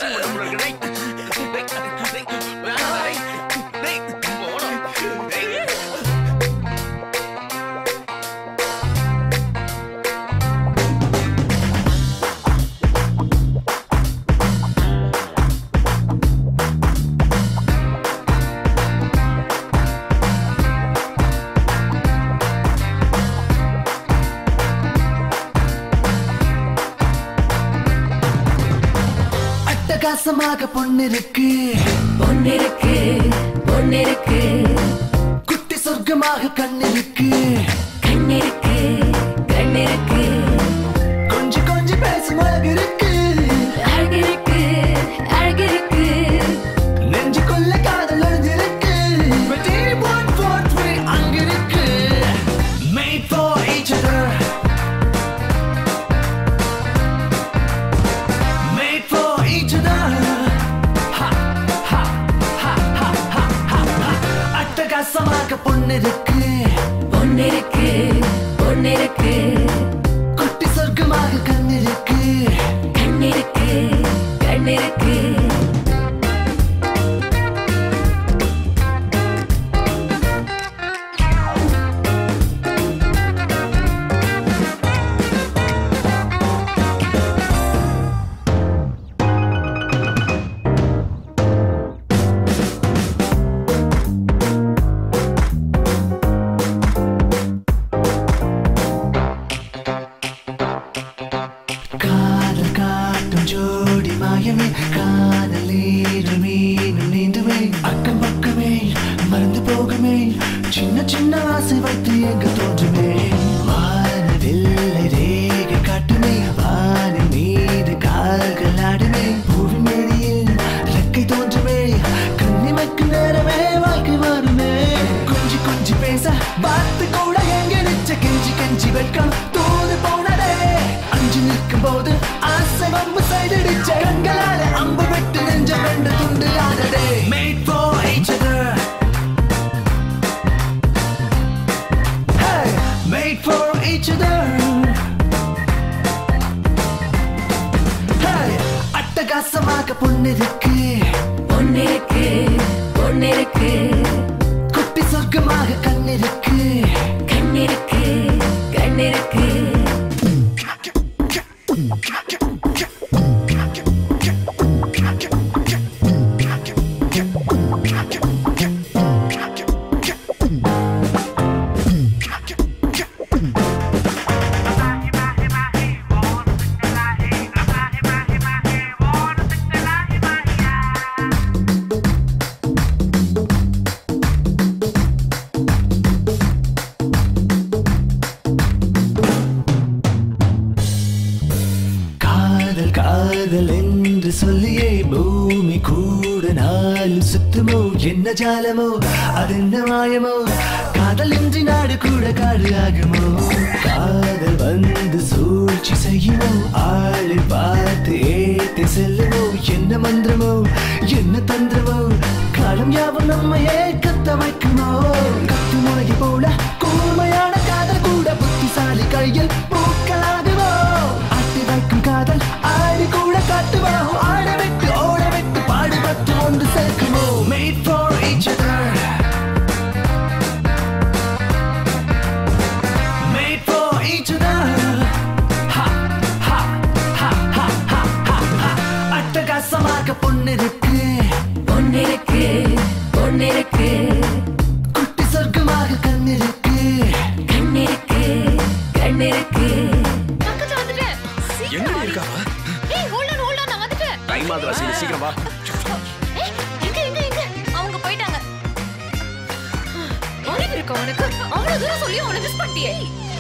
உடம்புல இருக்கு. டேய், டேய், டேய், வேணாம், டேய், டேய், போடா. டேய். அட்டகாசமாக பொண்ணிருக்கு பொன்னிருக்கு பொன்னிருக்கு குட்டி சொர்க்கமாக கண்ணிருக்கு கண்ணிருக்கு கண்ணிருக்கு கொஞ்சி கொஞ்சி பேசும் அழகு இருக்கு அழகிருக்கு அழகிருக்கு நெஞ்சுக்குள்ள காதல் எழுதிருக்கு But it won't fall free, அங்க இருக்கு Made for each other Made for each other Ha, ha, ha, ha, ha, ha, ha. அட்டகாசமாக பொண்ணு இருக்கு பொன்னிருக்கு பொன்னிருக்கு குட்டி சொர்க்கமாக கண்ணிருக்கு கண்ணிருக்கு கண்ணிருக்கு காதல் காட்டும் ஜோடி மாயமே காதல் நீரும் மீனும் நீந்துமே அக்கம் பக்கமே மறந்து போகுமே சின்ன சின்ன ஆசை வைத்து எங்க தோன்றுமே வானவில்லை ரேகை காட்டுமே வானின் மீது கால்கள் ஆடுமே பூவின் மேடியில் ரெக்கை தோன்றுமே கண்ணிமைக்கு நேரமே வாழ்க்கை மாறுமே கொஞ்சி கொஞ்சி பேச பார்த்து கூட எங்க நிச்ச கெஞ்சி கெஞ்சி வெட்கம் தூது போனதே அஞ்சு நிற்கும் போது ஆசை வம்பு சைடடிச்ச கண்களால அம்பு விட்டு நெஞ்ச ரெண்டு துண்டு ஆனதே Made for each other Hey, made for each other Hey, அட்டகாசமாக பொண்ணிருக்கு பொன்னிருக்கு பொன்னிருக்கு குட்டி சொர்க்கமாக கண்ணிருக்கு கண்ணிருக்கு கண்ணிருக்கு காதல் காதல் என்று சொல்லியே பூமி கூட நாள் சுத்துமோ என்ன ஜாலமோ அது என்ன மாயமோ காதல் இன்றி நாடு கூட காடு ஆகுமோ காதல் வந்து சூழ்ச்சி செய்யுமோ ஆளை பார்த்து ஏத்தி செல்லுமோ என்ன மந்திரமோ என்ன தந்திரமோ காலம் யாவும் நம்மையே கத்த வைக்குமோ கத்து முனையை போல கூர்மையான காதல் கூட புத்திசாலி கையில் பூக்களாகுமோ ஆட்டி வைக்கும் காதல் ஆடி கூட காட்டுவோ ஆட விட்டு ஓட விட்டு பாடுபட்டு ஒன்று சேர்க்குமோ Made for each other Made for each other Ha, ha, ha, ha, ha, ha, ha. அட்டகாசமாக பொண்ணு இருக்கு பொன்னிருக்கு பொன்னிருக்கு குட்டி சொர்க்கமாக கண்ணிருக்கு கண்ணிருக்கு கண்ணிருக்கு பக்கத்துல வந்துட்டேன் சீக்கிரம் எங்கடி வாடி. இருக்காவா? ஏய் ஹோல்ட் ஆன் ஹோல்ட் ஆன் நான் வந்துட்டேன் டைம் ஆகுதுடா, சீக்கிரம், சீக்கிரம் வா. ஏய் எங்க எங்க எங்க அவங்க போயிட்டாங்க அறிவு இருக்கா உனக்கு அவ்வளவு தூரம் சொல்லி அவனை மிஸ் பண்ணிட்டியே